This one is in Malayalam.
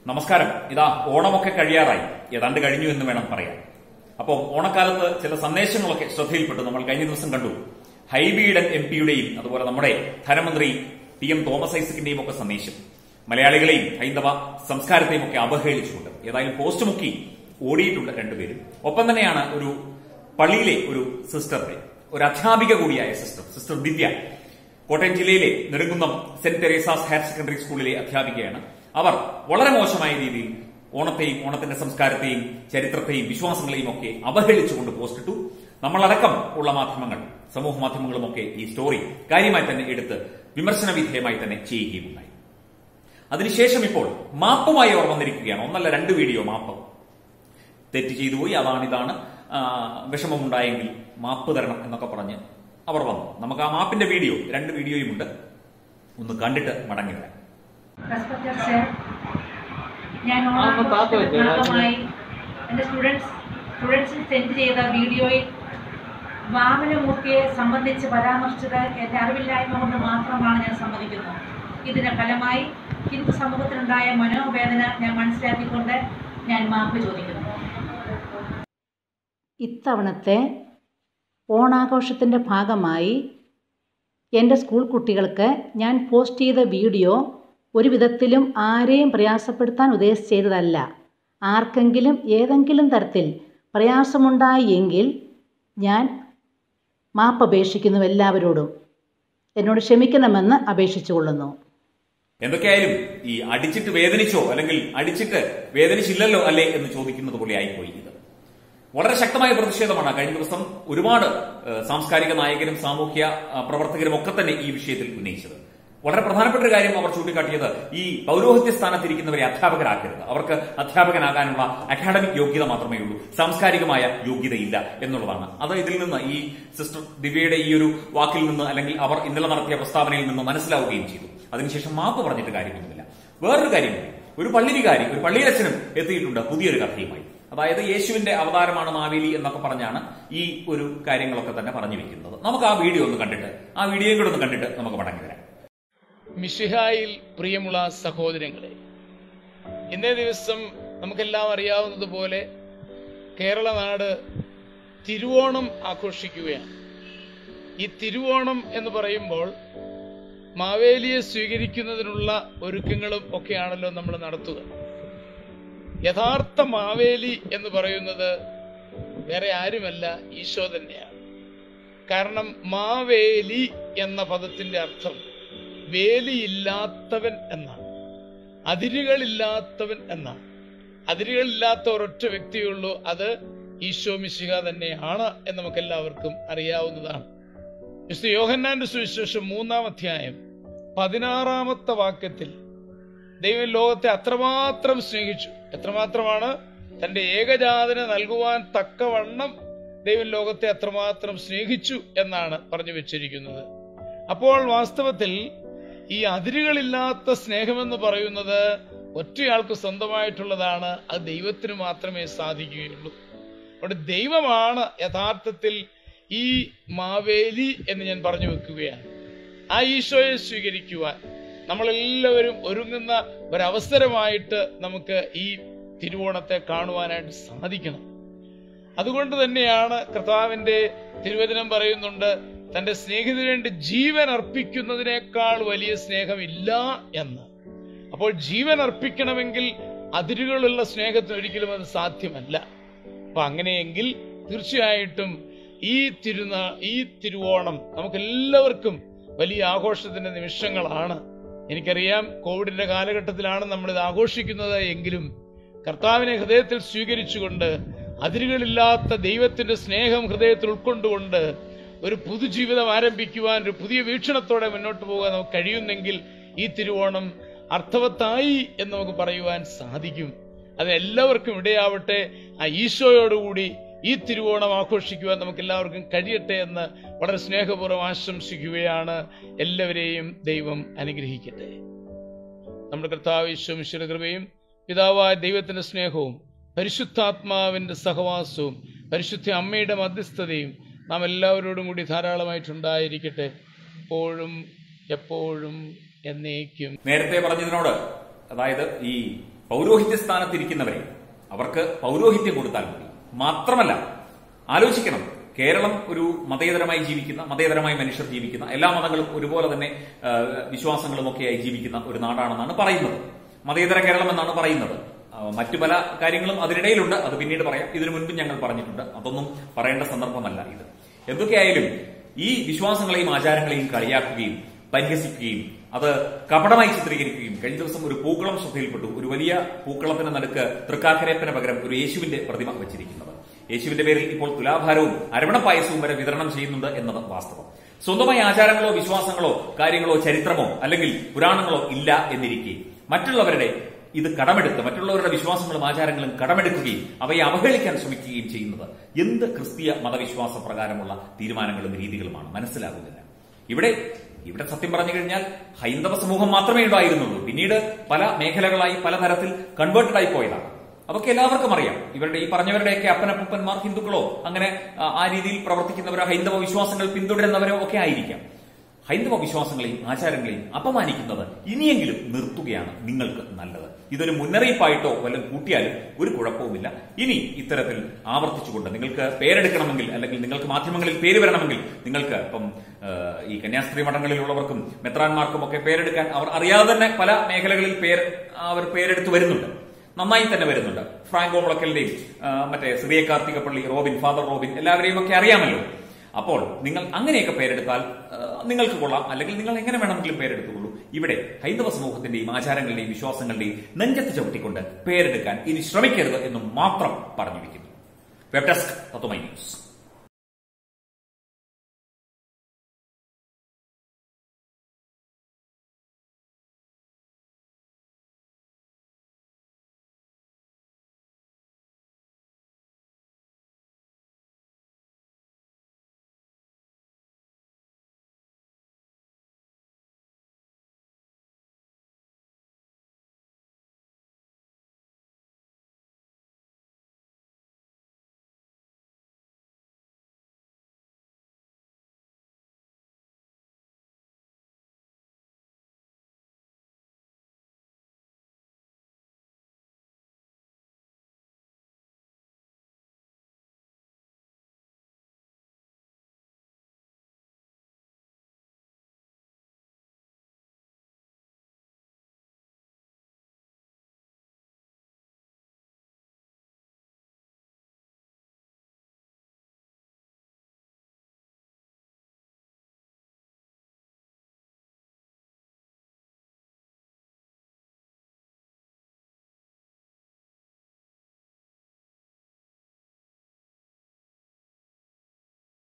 നമസ്കാരം ഇതാ ഓണമൊക്കെ കഴിയാറായി ഏതാണ്ട് കഴിഞ്ഞു എന്ന് വേണം പറയാൻ അപ്പോൾ ഓണക്കാലത്ത് ചില സന്ദേശങ്ങളൊക്കെ ശ്രദ്ധയിൽപ്പെട്ടു നമ്മൾ കഴിഞ്ഞ ദിവസം കണ്ടു ഹൈബീഡൻ എം പിയുടെയും അതുപോലെ നമ്മുടെ ധനമന്ത്രി പി എം തോമസ് ഐസക്കിന്റെയും ഒക്കെ സന്ദേശം മലയാളികളെയും ഹൈന്ദവ സംസ്കാരത്തെയും ഒക്കെ അപഹേളിച്ചുകൊണ്ട് ഏതായാലും പോസ്റ്റ് മുക്കി ഓടിയിട്ടുണ്ട് രണ്ടുപേരും ഒപ്പം തന്നെയാണ് ഒരു പള്ളിയിലെ ഒരു സിസ്റ്ററുടെ ഒരു അധ്യാപിക കൂടിയായ സിസ്റ്റർ സിസ്റ്റർ ദിവ്യ കോട്ടയം ജില്ലയിലെ Nedunkunnam saint Theresa's higher secondary സ്കൂളിലെ അധ്യാപികയാണ് അവർ വളരെ മോശമായ രീതിയിൽ ഓണത്തെയും ഓണത്തിന്റെ സംസ്കാരത്തെയും ചരിത്രത്തെയും വിശ്വാസങ്ങളെയും ഒക്കെ അവഹേളിച്ചുകൊണ്ട് പോസ്റ്റിട്ടു നമ്മളടക്കം ഉള്ള മാധ്യമങ്ങൾ സമൂഹ മാധ്യമങ്ങളും ഒക്കെ ഈ സ്റ്റോറി കാര്യമായി തന്നെ എടുത്ത് വിമർശന വിധേയമായി തന്നെ ചെയ്യുകയുണ്ടായി അതിനുശേഷം ഇപ്പോൾ മാപ്പുമായി അവർ വന്നിരിക്കുകയാണ് ഒന്നല്ല രണ്ട് വീഡിയോ മാപ്പ് തെറ്റ് ചെയ്തു പോയി അതാണ് ഇതാണ് ആ, വിഷമമുണ്ടായെങ്കിൽ മാപ്പ് തരണം എന്നൊക്കെ പറഞ്ഞ് അവർ വന്നു നമുക്ക് ആ മാപ്പിന്റെ വീഡിയോ രണ്ട് വീഡിയോയും ഉണ്ട് ഒന്ന് കണ്ടിട്ട് മടങ്ങി വരാം റെസ്പെക്ടഡ് സർ ഞാൻ ആ, ഒന്ന് താത്ത വെച്ചേ. ഭാഗമായി എൻ്റെ സ്റ്റുഡൻസ് സ്റ്റുഡൻസിന് സെൻഡ് ചെയ്ത വീഡിയോയിൽ വാമനമൂർത്തിയെ സംബന്ധിച്ച് പരാമർശിച്ചത് എൻ്റെ അറിവില്ലായ്മ കൊണ്ട് മാത്രമാണ് ഞാൻ സമ്മതിക്കുന്നത് ഇതിന്റെ ഫലമായി ഹിന്ദു സമൂഹത്തിനുണ്ടായ മനോവേദന ഞാൻ മനസ്സിലാക്കിക്കൊണ്ട് ഞാൻ മാപ്പ് ചോദിക്കുന്നു ഇത്തവണത്തെ ഓണാഘോഷത്തിൻ്റെ ഭാഗമായി എൻ്റെ സ്കൂൾ കുട്ടികൾക്ക് ഞാൻ പോസ്റ്റ് ചെയ്ത വീഡിയോ ഒരു വിധത്തിലും ആരെയും പ്രയാസപ്പെടുത്താൻ ഉദ്ദേശിച്ച് ചെയ്തതല്ല ആർക്കെങ്കിലും ഏതെങ്കിലും തരത്തിൽ പ്രയാസമുണ്ടായി എങ്കിൽ ഞാൻ മാപ്പ് അപേക്ഷിക്കുന്നു എല്ലാവരോടും എന്നോട് ക്ഷമിക്കണമെന്ന് അപേക്ഷിച്ചു കൊള്ളുന്നു എന്തൊക്കെയായാലും ഈ അടിച്ചിട്ട് വേദനിച്ചോ അല്ലെങ്കിൽ അടിച്ചിട്ട് വേദനിച്ചില്ലല്ലോ അല്ലേ എന്ന് ചോദിക്കുന്നത് പോലെ ആയിപ്പോയി ഇത് വളരെ ശക്തമായ പ്രതിഷേധമാണ് കഴിഞ്ഞ ദിവസം ഒരുപാട് ഏഹ്, സാംസ്കാരിക നായകരും സാമൂഹ്യ ആ, പ്രവർത്തകരും ഒക്കെ തന്നെ ഈ വിഷയത്തിൽ ഉന്നയിച്ചത് വളരെ പ്രധാനപ്പെട്ട ഒരു കാര്യം അവർ ചൂണ്ടിക്കാട്ടിയത് ഈ പൗരോഹിത്യ സ്ഥാനത്തിരിക്കുന്നവരെ അധ്യാപകരാക്കരുത് അവർക്ക് അധ്യാപകനാകാനുള്ള അക്കാഡമിക് യോഗ്യത മാത്രമേ ഉള്ളൂ സാംസ്കാരികമായ യോഗ്യതയില്ല എന്നുള്ളതാണ് അത് ഇതിൽ നിന്ന് ഈ സിസ്റ്റർ ദിവ്യയുടെ ഈ ഒരു വാക്കിൽ നിന്ന് അല്ലെങ്കിൽ അവർ ഇന്നലെ നടത്തിയ പ്രസ്താവനയിൽ നിന്ന് മനസ്സിലാവുകയും ചെയ്തു അതിനുശേഷം മാപ്പ് പറഞ്ഞിട്ട് കാര്യമൊന്നുമില്ല വേറൊരു കാര്യം കൂടി. ഒരു പള്ളി വികാരി ഒരു പള്ളിയച്ഛനും എത്തിയിട്ടുണ്ട് പുതിയൊരു കഥയുമായി അതായത് യേശുവിന്റെ അവതാരമാണ് മാവേലി എന്നൊക്കെ പറഞ്ഞാണ് ഈ ഒരു കാര്യങ്ങളൊക്കെ തന്നെ പറഞ്ഞു വെക്കുന്നത് നമുക്ക് ആ വീഡിയോ ഒന്ന് കണ്ടിട്ട് ആ വീഡിയോയും കൂടെ ഒന്ന് കണ്ടിട്ട് നമുക്ക് മടങ്ങി വരാം മിഷിഹായിൽ പ്രിയമുള്ള സഹോദരങ്ങളെ ഇന്നേ ദിവസം നമുക്കെല്ലാം അറിയാവുന്നതുപോലെ കേരള നാട് തിരുവോണം ആഘോഷിക്കുകയാണ് ഈ തിരുവോണം എന്ന് പറയുമ്പോൾ മാവേലിയെ സ്വീകരിക്കുന്നതിനുള്ള ഒരുക്കങ്ങളും ഒക്കെയാണല്ലോ നമ്മൾ നടത്തുക യഥാർത്ഥ മാവേലി എന്ന് പറയുന്നത് വേറെ ആരുമല്ല ഈശോ തന്നെയാണ് കാരണം മാവേലി എന്ന പദത്തിന്റെ അർത്ഥം വേലിയില്ലാത്തവൻ എന്നാണ് അതിരുകളില്ലാത്തവൻ എന്നാണ് അതിരുകളില്ലാത്ത ഒരൊറ്റ വ്യക്തിയുള്ളൂ അത് ഈശോ മിശിഹ തന്നെയാണ് എന്ന് നമുക്ക് എല്ലാവർക്കും അറിയാവുന്നതാണ് വിശുദ്ധ യോഹന്നാന്റെ സുവിശേഷം മൂന്നാം അധ്യായം പതിനാറാമത്തെ വാക്യത്തിൽ ദൈവം ലോകത്തെ അത്രമാത്രം സ്നേഹിച്ചു എത്രമാത്രമാണ് തന്റെ ഏകജാതനെ നൽകുവാൻ തക്കവണ്ണം ദൈവം ലോകത്തെ അത്രമാത്രം സ്നേഹിച്ചു എന്നാണ് പറഞ്ഞു വെച്ചിരിക്കുന്നത് അപ്പോൾ വാസ്തവത്തിൽ ഈ അതിരുകളില്ലാത്ത സ്നേഹമെന്ന് പറയുന്നത് ഒറ്റയാൾക്ക് സ്വന്തമായിട്ടുള്ളതാണ് അത് ദൈവത്തിന് മാത്രമേ സാധിക്കുകയുള്ളൂ അവിടെ ദൈവമാണ് യഥാർത്ഥത്തിൽ ഈ മാവേലി എന്ന് ഞാൻ പറഞ്ഞു വെക്കുകയാണ് ആ ഈശോയെ സ്വീകരിക്കുവാൻ നമ്മളെല്ലാവരും ഒരുങ്ങുന്ന ഒരവസരമായിട്ട് നമുക്ക് ഈ തിരുവോണത്തെ കാണുവാനായിട്ട് സാധിക്കണം അതുകൊണ്ട് തന്നെയാണ് കർത്താവിന്റെ തിരുവചനം പറയുന്നുണ്ട് തന്റെ സ്നേഹിതന് വേണ്ടി ജീവൻ അർപ്പിക്കുന്നതിനേക്കാൾ വലിയ സ്നേഹമില്ല എന്ന് അപ്പോൾ ജീവൻ അർപ്പിക്കണമെങ്കിൽ അതിരുകളുള്ള സ്നേഹത്തിന് ഒരിക്കലും അത് സാധ്യമല്ല അപ്പൊ അങ്ങനെയെങ്കിൽ തീർച്ചയായിട്ടും ഈ തിരുനാ ഈ തിരുവോണം നമുക്കെല്ലാവർക്കും വലിയ ആഘോഷത്തിന്റെ നിമിഷങ്ങളാണ് എനിക്കറിയാം കോവിഡിന്റെ കാലഘട്ടത്തിലാണ് നമ്മൾ ഇത് ആഘോഷിക്കുന്നത് എങ്കിലും കർത്താവിനെ ഹൃദയത്തിൽ സ്വീകരിച്ചുകൊണ്ട് അതിരുകളില്ലാത്ത ദൈവത്തിന്റെ സ്നേഹം ഹൃദയത്തിൽ ഉൾക്കൊണ്ടുകൊണ്ട് ഒരു പുതുജീവിതം ആരംഭിക്കുവാൻ ഒരു പുതിയ വീക്ഷണത്തോടെ മുന്നോട്ട് പോകാൻ നമുക്ക് കഴിയുന്നെങ്കിൽ ഈ തിരുവോണം അർത്ഥവത്തായി എന്ന് നമുക്ക് പറയുവാൻ സാധിക്കും അത് എല്ലാവർക്കും ഇടയാവട്ടെ ആ ഈശോയോടുകൂടി ഈ തിരുവോണം ആഘോഷിക്കുവാൻ നമുക്ക് എല്ലാവർക്കും കഴിയട്ടെ എന്ന് വളരെ സ്നേഹപൂർവ്വം ആശംസിക്കുകയാണ് എല്ലാവരെയും ദൈവം അനുഗ്രഹിക്കട്ടെ നമ്മുടെ കർത്താവ് ഈശോമിശ്വര കൃപയും പിതാവായ ദൈവത്തിന്റെ സ്നേഹവും പരിശുദ്ധാത്മാവിന്റെ സഹവാസവും പരിശുദ്ധ അമ്മയുടെ മധ്യസ്ഥതയും നാം എല്ലാവരോടും കൂടി ധാരാളമായിട്ടുണ്ടായിരിക്കട്ടെ എപ്പോഴും എപ്പോഴും എന്നേക്കും നേരത്തെ പറഞ്ഞതിനോട് അതായത് ഈ പൗരോഹിത്യ സ്ഥാനത്തിരിക്കുന്നവരെ അവർക്ക് പൗരോഹിത്യം കൊടുത്താൽ മതി മാത്രമല്ല ആലോചിക്കണം കേരളം ഒരു മതേതരമായി ജീവിക്കുന്ന മതേതരമായി മനുഷ്യർ ജീവിക്കുന്ന എല്ലാ മതങ്ങളും ഒരുപോലെ തന്നെ ആ, വിശ്വാസങ്ങളും ഒക്കെയായി ജീവിക്കുന്ന ഒരു നാടാണെന്നാണ് പറയുന്നത് മതേതര കേരളം എന്നാണ് പറയുന്നത് ആ, മറ്റു പല കാര്യങ്ങളും അതിനിടയിലുണ്ട് അത് പിന്നീട് പറയാം ഇതിനു മുൻപ് ഞങ്ങൾ പറഞ്ഞിട്ടുണ്ട് അതൊന്നും പറയേണ്ട സന്ദർഭമല്ല ഇത് എന്തൊക്കെയായാലും ഈ വിശ്വാസങ്ങളെയും ആചാരങ്ങളെയും കളിയാക്കുകയും പരിഹസിക്കുകയും അത് കപടമായി ചിത്രീകരിക്കുകയും കഴിഞ്ഞ ദിവസം ഒരു പൂക്കളം ശ്രദ്ധയിൽപ്പെട്ടു ഒരു വലിയ പൂക്കളത്തിന് നടുക്ക് തൃക്കാക്കരയപ്പന് പകരം ഒരു യേശുവിന്റെ പ്രതിമ വെച്ചിരിക്കുന്നത് യേശുവിന്റെ പേരിൽ ഇപ്പോൾ തുലാഭാരവും അരവണ പായസവും വരെ വിതരണം ചെയ്യുന്നുണ്ട് എന്നത് വാസ്തവം സ്വന്തമായി ആചാരങ്ങളോ വിശ്വാസങ്ങളോ കാര്യങ്ങളോ ചരിത്രമോ അല്ലെങ്കിൽ പുരാണങ്ങളോ ഇല്ല എന്നിരിക്കെ മറ്റുള്ളവരുടെ ഇത് കടമെടുത്ത് മറ്റുള്ളവരുടെ വിശ്വാസങ്ങളും ആചാരങ്ങളും കടമെടുക്കുകയും അവയെ അവഹേളിക്കാൻ ശ്രമിക്കുകയും ചെയ്യുന്നത് എന്ത് ക്രിസ്തീയ മതവിശ്വാസ പ്രകാരമുള്ള തീരുമാനങ്ങളും രീതികളുമാണ് മനസ്സിലാകുന്നില്ല ഇവിടെ ഇവിടെ സത്യം പറഞ്ഞു കഴിഞ്ഞാൽ ഹൈന്ദവ സമൂഹം മാത്രമേ ഉണ്ടായിരുന്നുള്ളൂ പിന്നീട് പല മേഖലകളായി പലതരത്തിൽ കൺവേർട്ടഡ് ആയി പോയതാണ് അതൊക്കെ എല്ലാവർക്കും അറിയാം ഇവരുടെ ഈ പറഞ്ഞവരുടെയൊക്കെ അപ്പനപ്പന്മാർ ഹിന്ദുക്കളോ അങ്ങനെ ആ, ആ രീതിയിൽ പ്രവർത്തിക്കുന്നവരോ ഹൈന്ദവ വിശ്വാസങ്ങൾ പിന്തുടരുന്നവരോ ഒക്കെ ആയിരിക്കാം ഹൈന്ദവ വിശ്വാസങ്ങളെയും ആചാരങ്ങളെയും അപമാനിക്കുന്നത് ഇനിയെങ്കിലും നിർത്തുകയാണ് നിങ്ങൾക്ക് നല്ലത് ഇതൊരു മുന്നറിയിപ്പായിട്ടോ വല്ലതും കൂട്ടിയാലും ഒരു കുഴപ്പവുമില്ല ഇനി ഇത്തരത്തിൽ ആവർത്തിച്ചുകൊണ്ട് നിങ്ങൾക്ക് പേരെടുക്കണമെങ്കിൽ അല്ലെങ്കിൽ നിങ്ങൾക്ക് മാധ്യമങ്ങളിൽ പേര് വരണമെങ്കിൽ നിങ്ങൾക്ക് ഇപ്പം ആ, ഈ കന്യാസ്ത്രീ മഠങ്ങളിലുള്ളവർക്കും മെത്രാന്മാർക്കും ഒക്കെ പേരെടുക്കാൻ അവർ അറിയാതെ തന്നെ പല മേഖലകളിൽ പേര് അവർ പേരെടുത്ത് വരുന്നുണ്ട് നന്നായി തന്നെ വരുന്നുണ്ട് ഫ്രാങ്കോ മുളക്കലിന്റെയും ആ, മറ്റേ ശ്രീയ കാർത്തികപ്പള്ളി റോബിൻ ഫാദർ റോബിൻ എല്ലാവരെയും ഒക്കെ അറിയാമല്ലോ അപ്പോൾ നിങ്ങൾ അങ്ങനെയൊക്കെ പേരെടുത്താൽ ആ, നിങ്ങൾക്ക് കൊള്ളാം അല്ലെങ്കിൽ നിങ്ങൾ എങ്ങനെ വേണമെങ്കിലും പേരെടുത്തുകൊള്ളൂ ഇവിടെ ഹൈന്ദവ സമൂഹത്തിന്റെയും ആചാരങ്ങളുടെയും വിശ്വാസങ്ങളുടെയും നെഞ്ചത്ത് ചവിട്ടിക്കൊണ്ട് പേരെടുക്കാൻ ഇനി ശ്രമിക്കരുത് എന്ന് മാത്രം പറഞ്ഞു വയ്ക്കുന്നു വെബ് ഡെസ്ക് തത്വമൈ ന്യൂസ്